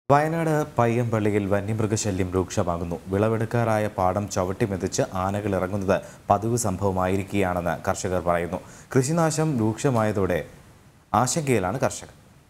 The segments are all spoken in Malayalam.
വയനാട് പയ്യമ്പള്ളിയിൽ വന്യമൃഗശല്യം രൂക്ഷമാകുന്നു വിളവെടുക്കാറായ പാടം ചവിട്ടിമെതിച്ച് ആനകൾ ഇറങ്ങുന്നത് പതിവ് സംഭവമായിരിക്കുകയാണെന്ന് കർഷകർ പറയുന്നു കൃഷിനാശം രൂക്ഷമായതോടെ ആശങ്കയിലാണ് കർഷകർ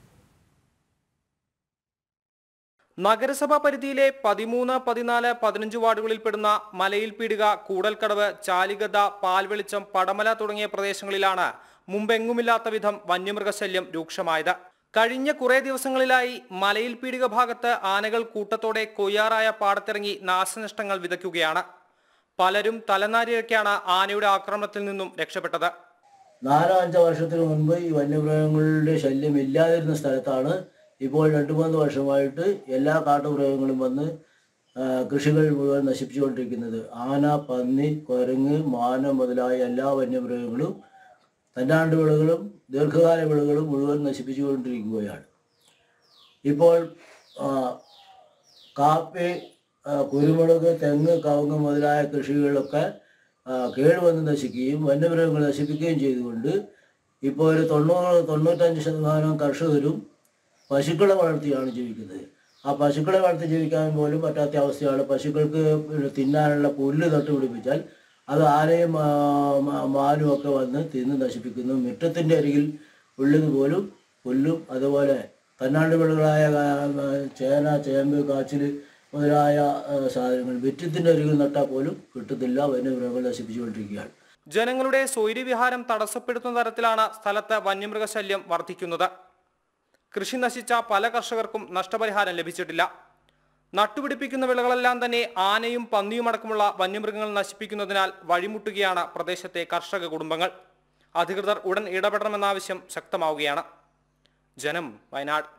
നഗരസഭാ പരിധിയിലെ പതിമൂന്ന് പതിനാല് പതിനഞ്ച് വാർഡുകളിൽപ്പെടുന്ന മലയിൽ പീടിക കൂടൽക്കടവ് ചാലിഗത പാൽവെളിച്ചം പടമല തുടങ്ങിയ പ്രദേശങ്ങളിലാണ് മുമ്പെങ്ങുമില്ലാത്ത വിധം വന്യമൃഗശല്യം രൂക്ഷമായത് കഴിഞ്ഞ കുറേ ദിവസങ്ങളിലായി മലയിൽ പീടിക ഭാഗത്ത് ആനകൾ കൂട്ടത്തോടെ കൊയ്യാറായ പാടത്തിറങ്ങി നാശനഷ്ടങ്ങൾ വിതയ്ക്കുകയാണ് പലരും തലനാരിഴയ്ക്കാണ് ആനയുടെ ആക്രമണത്തിൽ നിന്നും രക്ഷപ്പെട്ടത് നാലോ അഞ്ചോ വർഷത്തിന് മുൻപ് ഈ വന്യമൃഗങ്ങളുടെ ശല്യം ഇല്ലാതിരുന്ന സ്ഥലത്താണ് ഇപ്പോൾ രണ്ട് മൂന്ന് വർഷമായിട്ട് എല്ലാ കാട്ടുമൃഗങ്ങളും വന്ന് ആ, കൃഷികൾ മുഴുവൻ നശിപ്പിച്ചുകൊണ്ടിരിക്കുന്നത് ആന പന്നി കുരങ്ങ് മാന മുതലായ എല്ലാ വന്യമൃഗങ്ങളും തന്നാണ്ട് വിളകളും ദീർഘകാല വിളകളും മുഴുവൻ നശിപ്പിച്ചുകൊണ്ടിരിക്കുകയാണ് ഇപ്പോൾ ആ, കാപ്പി ആ, കുരുമുളക് തെങ്ങ് കവുങ്ങ് മുതലായ കൃഷികളൊക്കെ ആ, കേടുവന്ന് നശിക്കുകയും വന്യമൃഗങ്ങൾ നശിപ്പിക്കുകയും ചെയ്തുകൊണ്ട് ഇപ്പോൾ ഒരു തൊണ്ണൂറ് തൊണ്ണൂറ്റഞ്ച് ശതമാനം കർഷകരും പശുക്കളെ വളർത്തിയാണ് ജീവിക്കുന്നത് ആ പശുക്കളെ വളർത്തി ജീവിക്കാൻ പോലും പറ്റാത്ത അവസ്ഥയാണ് പശുക്കൾക്ക് പിന്നെ തിന്നാനുള്ള പുല്ല് നട്ടുപിടിപ്പിച്ചാൽ അത് ആനയും ആ, മാ- മാനും ഒക്കെ വന്ന് തിന്ന് നശിപ്പിക്കുന്നു മുറ്റത്തിൻ്റെ അരികിൽ ഉള്ളത് പോലും പുല്ലും അതുപോലെ തന്നാണ്ട് വിളകളായ ആ, ചേന ചേമ്പ് കാച്ചിൽ മുതലായ ആ, സാധനങ്ങൾ മുറ്റത്തിൻ്റെ അരികിൽ നട്ടാൽ പോലും കിട്ടുന്നില്ല വന്യമൃഗങ്ങൾ നശിപ്പിച്ചുകൊണ്ടിരിക്കുകയാണ് ജനങ്ങളുടെ സ്വൈര്യവിഹാരം തടസ്സപ്പെടുത്തുന്ന തരത്തിലാണ് സ്ഥലത്ത് വന്യമൃഗശല്യം വർദ്ധിക്കുന്നത് കൃഷി നശിച്ച പല കർഷകർക്കും നഷ്ടപരിഹാരം ലഭിച്ചിട്ടില്ല നട്ടുപിടിപ്പിക്കുന്ന വിളകളെല്ലാം തന്നെ ആനയും പന്നിയും അടക്കമുള്ള വന്യമൃഗങ്ങൾ നശിപ്പിക്കുന്നതിനാൽ വഴിമുട്ടുകയാണ് പ്രദേശത്തെ കർഷക കുടുംബങ്ങൾ അധികൃതർ ഉടൻ ഇടപെടണമെന്ന ആവശ്യം ശക്തമാവുകയാണ് ജനം വയനാട്